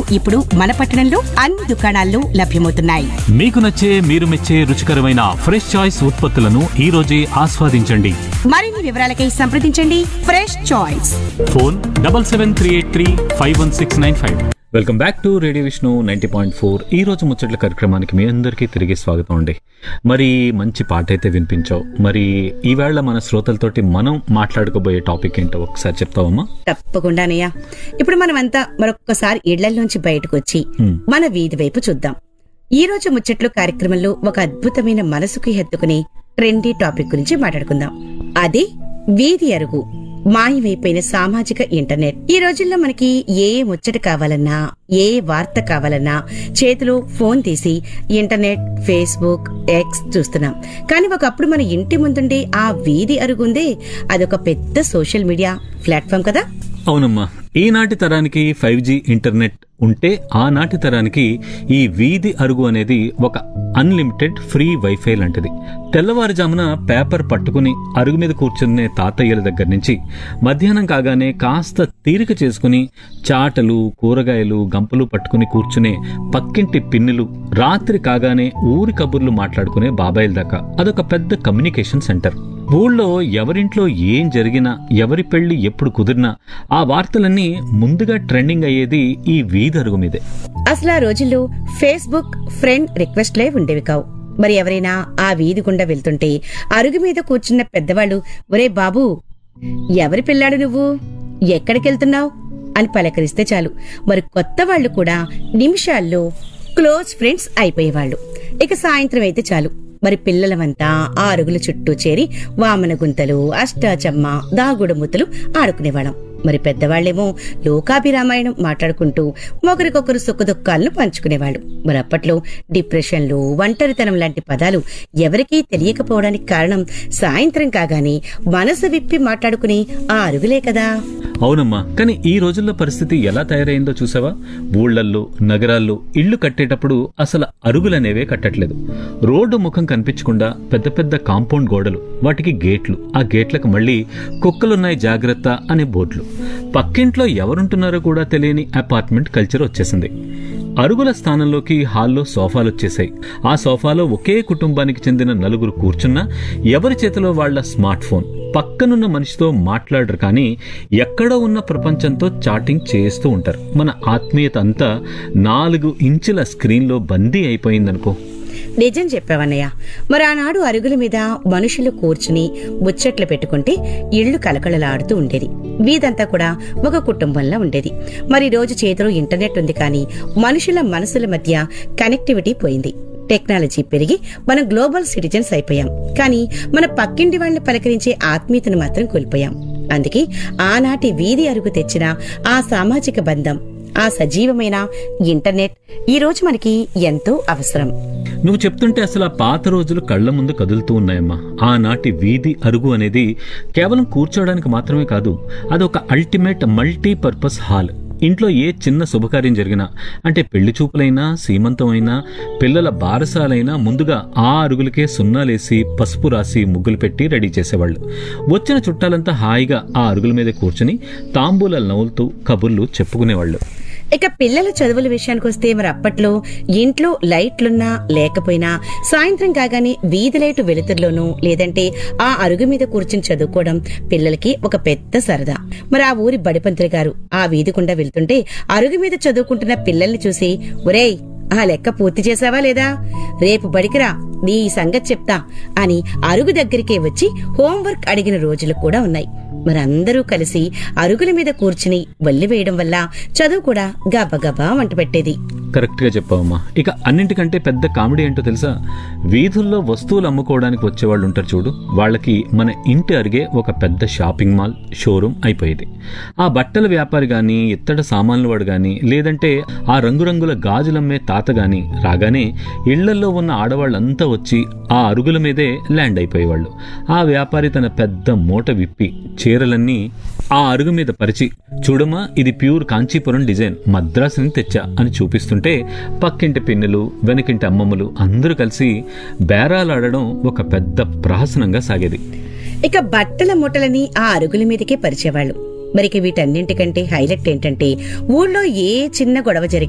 ఇప్పుడు మన పట్టణంలో అన్ని దుకాణాల్లో లభ్యమవుతున్నాయి మీకు నచ్చే మీరు మెచ్చే రుచికరమైన ఫ్రెష్ చాయిస్ ఉత్పత్తులను ఈ రోజే ఆస్వాదించండి మరిన్ని వివరాలకై సంప్రదించండి fresh choice phone double seven three eight three five one six nine five welcome back to radio Vishnu ninety point four ఈ రోజు ముచ్చట్ల కార్యక్రమానికి మీ అందరికీ తిరిగి స్వాగతం అండి మరి మంచి పాట అయితే వినిపించావు మరి ఈవేళ మన శ్రోతలతోటి మనం మాట్లాడుకోబోయే టాపిక్ ఏంటో ఒకసారి చెప్తావమ్మా తప్పకుండానయ్యా ఇప్పుడు మనమంతా మరొక్కసారి ఇళ్లలోంచి బయటకు వచ్చి Hmm. మన వీధి వైపు చూద్దాం ఈ రోజు ముచ్చట్లు కార్యక్రమంలో ఒక అద్భుతమైన మనసుకు హత్తుకునే ట్రెండీ టాపిక్ గురించి మాట్లాడుకుందాం అది వీధి అరుగు మాయమైపోయిన సామాజిక ఇంటర్నెట్ ఈ రోజుల్లో మనకి ఏ ముచ్చట కావాలన్నా ఏ వార్త కావాలన్నా చేతిలో ఫోన్ తీసి ఇంటర్నెట్ ఫేస్బుక్ ఎక్స్ చూస్తున్నాం కానీ ఒకప్పుడు మన ఇంటి ముందుండే ఆ వీధి అరుగుందే అదొక పెద్ద సోషల్ మీడియా ప్లాట్ఫామ్ కదా అవునమ్మా ఈనాటి తరానికి ఫైవ్ జీ ఇంటర్నెట్ ఉంటే ఆనాటి తరానికి ఈ వీధి అరుగు అనేది ఒక అన్లిమిటెడ్ ఫ్రీ వైఫై లాంటిది తెల్లవారుజామున పేపర్ పట్టుకుని అరుగు మీద కూర్చునే తాతయ్యల దగ్గర నుంచి మధ్యాహ్నం కాగానే కాస్త తీరిక చేసుకుని చాటలు కూరగాయలు గంపలు పట్టుకుని కూర్చునే పక్కింటి పిన్నులు రాత్రి కాగానే ఊరి కబుర్లు మాట్లాడుకునే బాబాయిల దాకా అదొక పెద్ద కమ్యూనికేషన్ సెంటర్ ఊళ్ళో ఎవరింట్లో ఏం జరిగినా ఎవరి పెళ్లి ఎప్పుడు కుదిరినా ఆ వార్తలన్నీ ముందుగా ట్రెండింగ్ అయ్యేది ఈ వీధరుగు మీదే అసలు ఆ రోజుల్లో ఫేస్బుక్ ఫ్రెండ్ రిక్వెస్ట్లే ఉండేవి కావు మరి ఎవరైనా ఆ వీధి గుండా వెళ్తుంటే అరుగు మీద కూర్చున్న పెద్దవాళ్ళు ఒరే బాబు ఎవరి పిల్లాడు నువ్వు ఎక్కడికెళ్తున్నావు అని పలకరిస్తే చాలు మరి కొత్త వాళ్ళు కూడా నిమిషాల్లో క్లోజ్ ఫ్రెండ్స్ అయిపోయేవాళ్ళు ఇక సాయంత్రం అయితే చాలు మరి పిల్లలమంతా ఆ అరుగుల చుట్టూ చేరి వామన గుంతలు అష్టాచమ్మ దాగుడు ముద్దలు ఆడుకునేవాళ్ళం మరి పెద్దవాళ్లేమో లోకాభిరామాయణం మాట్లాడుకుంటూ ఒకరికొకరు సుఖదుఖాలను పంచుకునేవాళ్ళు మరి అప్పట్లో డిప్రెషన్లు ఒంటరితనం లాంటి పదాలు ఎవరికీ తెలియకపోవడానికి కారణం సాయంత్రం కాగానే మనసు విప్పి మాట్లాడుకుని ఆ అరుగులే కదా అవునమ్మా కానీ ఈ రోజుల్లో పరిస్థితి ఎలా తయారైందో చూసావా ఊళ్ళల్లో నగరాల్లో ఇళ్లు కట్టేటప్పుడు అసలు అరుగులనేవే కట్టట్లేదు రోడ్డు ముఖం కనిపించకుండా పెద్ద పెద్ద కాంపౌండ్ గోడలు వాటికి గేట్లు ఆ గేట్లకు మళ్ళీ కుక్కలున్నాయి జాగ్రత్త అనే బోర్డులు పక్కింట్లో ఎవరుంటున్నారో కూడా తెలియని అపార్ట్మెంట్ కల్చర్ వచ్చేసింది అరుగుల స్థానంలోకి హాల్లో సోఫాలు వచ్చేసాయి ఆ సోఫాలో ఒకే కుటుంబానికి చెందిన నలుగురు కూర్చున్నా ఎవరి చేతిలో వాళ్ళ స్మార్ట్ ఫోన్ పక్కనున్న మనిషితో మాట్లాడరు కానీ ఎక్కడో ఉన్న ప్రపంచంతో చాటింగ్ చేస్తూ ఉంటారు మన ఆత్మీయత అంతా నాలుగు ఇంచుల స్క్రీన్లో బందీ అయిపోయిందనుకో నిజం చెప్పావన్నయ్య మరి ఆనాడు అరుగుల మీద మనుషులు కూర్చుని ముచ్చట్లు పెట్టుకుంటే ఇళ్లు కలకలలాడుతూ ఉండేది వీధంతా కూడా ఒక కుటుంబంలా ఉండేది మరి ఈ రోజు చేతిలో ఇంటర్నెట్ ఉంది కానీ మనుషుల మనసుల మధ్య కనెక్టివిటీ పోయింది టెక్నాలజీ పెరిగి మనం గ్లోబల్ సిటిజన్స్ అయిపోయాం కానీ మన పక్కింటి వాళ్ళని పలకరించే ఆత్మీయతను మాత్రం కోల్పోయాం అందుకే ఆనాటి వీధి అరుగు తెచ్చిన ఆ సామాజిక బంధం ఆ సజీవమైన ఇంటర్నెట్ ఈ రోజు మనకి ఎంతో అవసరం నువ్వు చెప్తుంటే అసలు ఆ పాత రోజులు కళ్ళ ముందు కదులుతూ ఉన్నాయమ్మా ఆనాటి వీధి అరుగు అనేది కేవలం కూర్చోవడానికి మాత్రమే కాదు అదొక అల్టిమేట్ మల్టీ పర్పస్ హాల్ ఇంట్లో ఏ చిన్న శుభకార్యం జరిగినా అంటే పెళ్లి చూపులైనా సీమంతమైనా పిల్లల బారసాలైనా ముందుగా ఆ అరుగులకే సున్నాలేసి పసుపు రాసి ముగ్గులు పెట్టి రెడీ చేసేవాళ్ళు వచ్చిన చుట్టాలంతా హాయిగా ఆ అరుగుల మీద కూర్చుని తాంబూలాలు నవ్వులుతూ కబుర్లు చెప్పుకునేవాళ్ళు ఇక పిల్లల చదువుల విషయానికి వస్తే మరి అప్పట్లో ఇంట్లో లైట్లున్నా లేకపోయినా సాయంత్రం కాగానే వీధి లైటు వెలుతురులోనూ లేదంటే ఆ అరుగు మీద కూర్చుని చదువుకోవడం పిల్లలకి ఒక పెద్ద సరదా మరి ఆ ఊరి బడిపంతులు గారు ఆ వీధి గుండా వెళ్తుంటే అరుగు మీద చదువుకుంటున్న పిల్లల్ని చూసి ఒరేయ్ ఆ లెక్క పూర్తి చేసావా లేదా రేపు బడికిరా నీ సంగతి చెప్తా అని అరుగు దగ్గరికే వచ్చి హోంవర్క్ అడిగిన రోజులు కూడా ఉన్నాయి మరి అందరూ కలిసి అరుగుల మీద కూర్చుని వల్లి వేయడం వల్ల చదువు కూడా గబగబా వంట పెట్టేది కరెక్ట్ గా చెప్పావమ్మా ఇక అన్నింటికంటే పెద్ద కామెడీ ఏంటో తెలుసా వీధుల్లో వస్తువులు అమ్ముకోవడానికి వచ్చేవాళ్ళు ఉంటారు చూడు వాళ్ళకి మన ఇంటి అరిగే ఒక పెద్ద షాపింగ్ మాల్ షోరూమ్ అయిపోయేది ఆ బట్టల వ్యాపారి గాని ఇత్తడి సామాన్ల వాడు గాని లేదంటే ఆ రంగురంగుల గాజులమ్మే తాత గాని రాగానే ఇళ్లల్లో ఉన్న ఆడవాళ్ళంతా వచ్చి ఆ అరుగుల మీదే ల్యాండ్ అయిపోయేవాళ్ళు ఆ వ్యాపారి తన పెద్ద మూట విప్పి చీరలన్నీ ఆ అరుగు మీద పరిచి చూడమ్మా ఇది ప్యూర్ కాంచీపురం డిజైన్ మద్రాసు నుంచి తెచ్చా అని చూపిస్తుంటే పక్కింటి పిన్నులు వెనకింటి అమ్మమ్మలు అందరూ కలిసి బేరాలాడడం ఒక పెద్ద ప్రహసనంగా సాగేది ఇక బట్టల మూటలని ఆ అరుగుల మీదకే పరిచేవాళ్ళు మరికి వీటన్నింటికంటే హైలైట్ ఏంటంటే ఊళ్ళో ఏ చిన్న గొడవ జరిగినా